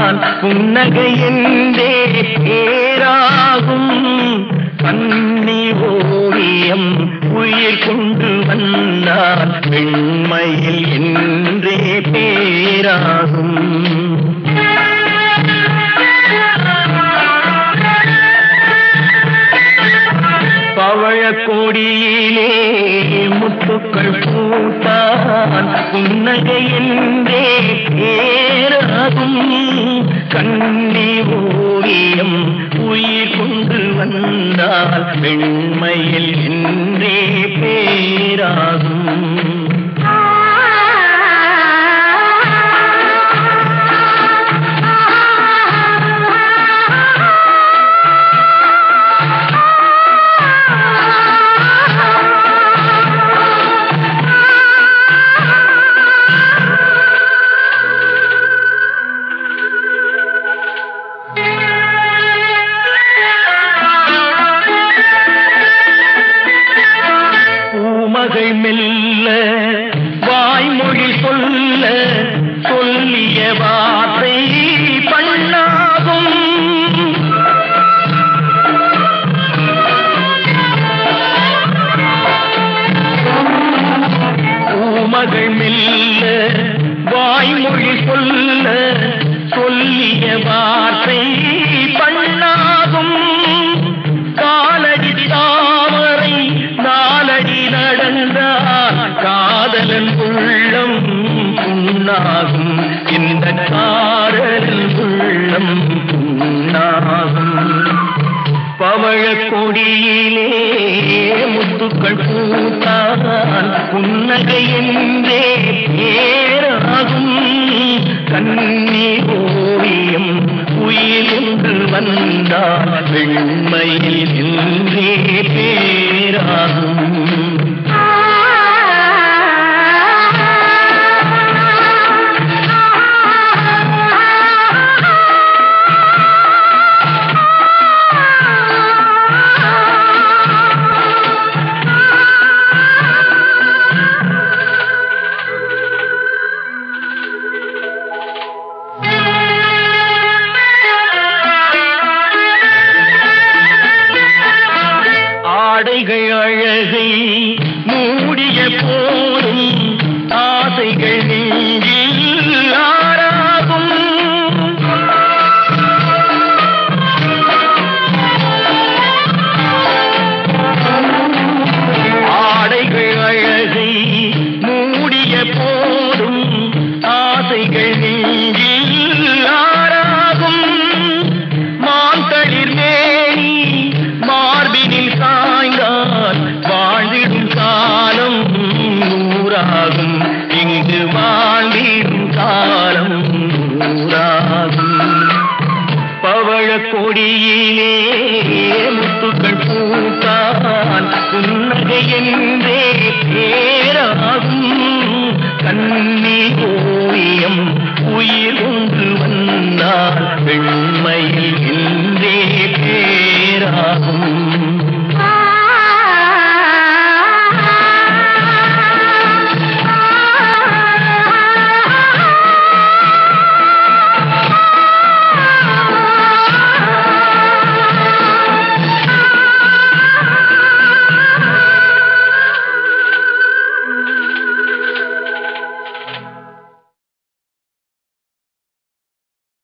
பூத்தான் புன்னகை என்றே பேராகும் கண்ணி ஓவியம் உயிர் கொண்டு வந்தால் வெண்மையில் என்றே பேராகும் பவழக் கொடியிலே முத்துக்கள் பூத்தான் புன்னகை என்றே ஏறாகும் கண்ணி ஓவியம் உயிர் கொண்டு வந்தால் வெண்மையில் என்றே பேராகும் பூமகள் மெல்ல வாய்மொழி சொல்ல சொல்லிய வார்த்தை பண்ணாகும் பூமகள் மெல்ல வாய்மொழி சொல்ல சொல்லிய வார்த்தை பண்ணாகும் காலடி தாமரை நாலடி நடந்தால் காதலன் உள்ளம் புண்ணாகும் இந்த காதலன் உள்ளம் புண்ணாகும் பவழ கொடியிலே முத்துக்கள் பூத்தான் புன்னகை என்றே ஏறாகும் கண்ணி ஓவியம் உயிர் ஒன்று வந்தால் வெண்மையில் என்றே பேராகும் ஆடைகள் அழகை மூடிய போதும் ஆசைகள் நெஞ்சில் ஆறாகும் ஆடைகள் அழகை மூடிய போதும் ஆசைகள் நெஞ்சில் ஆறாகும் மாந்தளிர் மேனி மார்பினில் சாய்ந்தால் வாழ்ந்திடும் காலம் நூறாகும் இங்கு வாழ்ந்திடும் காலம் நூறாகும் பவழ கொடியிலே முத்துக்கள் பூத்தான் புன்னகை